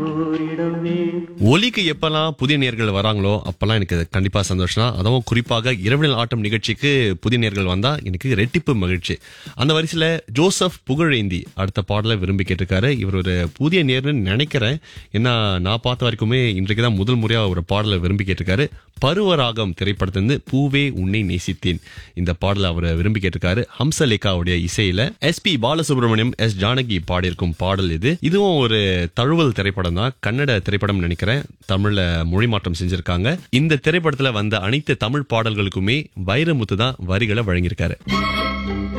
ஒலிக்கு எப்பெல்லாம் புதிய நேர்கள் வராங்களோ அப்பெல்லாம் எனக்கு கண்டிப்பா சந்தோஷம் தான் அதுவும் குறிப்பாக இரவு ஆட்டம் நிகழ்ச்சிக்கு புதிய நேர்கள் வந்தா எனக்கு ரெட்டிப்பு மகிழ்ச்சி அந்த வரிசையில ஜோசப் புகழேந்தி அடுத்த பாடலை விரும்பி கேட்டிருக்காரு இவர் ஒரு புதிய நேர்னு நினைக்கிறேன் ஏன்னா நான் பார்த்த வரைக்குமே இன்றைக்கு தான் முதல் முறையா ஒரு பாடலை விரும்பி கேட்டிருக்காரு பருவராகம் திரைப்படத்திலிருந்து பூவே உன்னை நேசித்தேன் இந்த பாடலை அவர் விரும்பி கேட்டிருக்காரு ஹம்சலேகாவுடைய இசையில எஸ் பி பாலசுப்ரமணியம் எஸ் ஜானகி பாடியிருக்கும் பாடல் இது இதுவும் ஒரு தழுவல் திரைப்படம் தான் கன்னட திரைப்படம் நினைக்கிறேன் தமிழ்ல மொழி மாற்றம் செஞ்சிருக்காங்க இந்த திரைப்படத்துல வந்த அனைத்து தமிழ் பாடல்களுக்குமே வைரமுத்து தான் வரிகளை வழங்கியிருக்காரு